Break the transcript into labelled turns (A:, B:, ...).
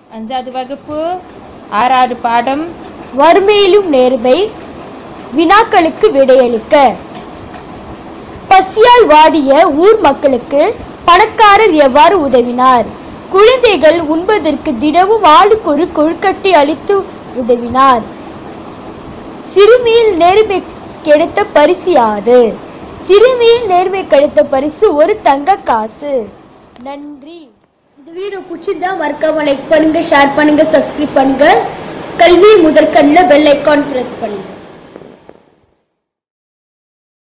A: அஞ்சாவது வகுப்பு ஆறாவது பாடம்
B: வறுமையிலும் நேர்மை வினாக்களுக்கு விடையளிக்க பசியால் வாடிய ஊர் மக்களுக்கு பணக்காரர் எவ்வாறு உதவினார் குழந்தைகள் உண்பதற்கு தினமும் ஆளுக்கு ஒரு கொழுக்கட்டை அளித்து உதவினார் சிறுமியில் நேர்மை கிடைத்த பரிசு யாது சிறுமியில் நேர்மை கிடைத்த பரிசு ஒரு தங்க காசு நன்றி இந்த வீடியோ பிடிச்சிருந்தா மறக்காம லைக் பண்ணுங்க ஷேர் பண்ணுங்க சப்ஸ்கிரைப் பண்ணுங்க கல்வி முதற்கண்ணில் பெல் ஐக்கான் பிரஸ் பண்ணுங்க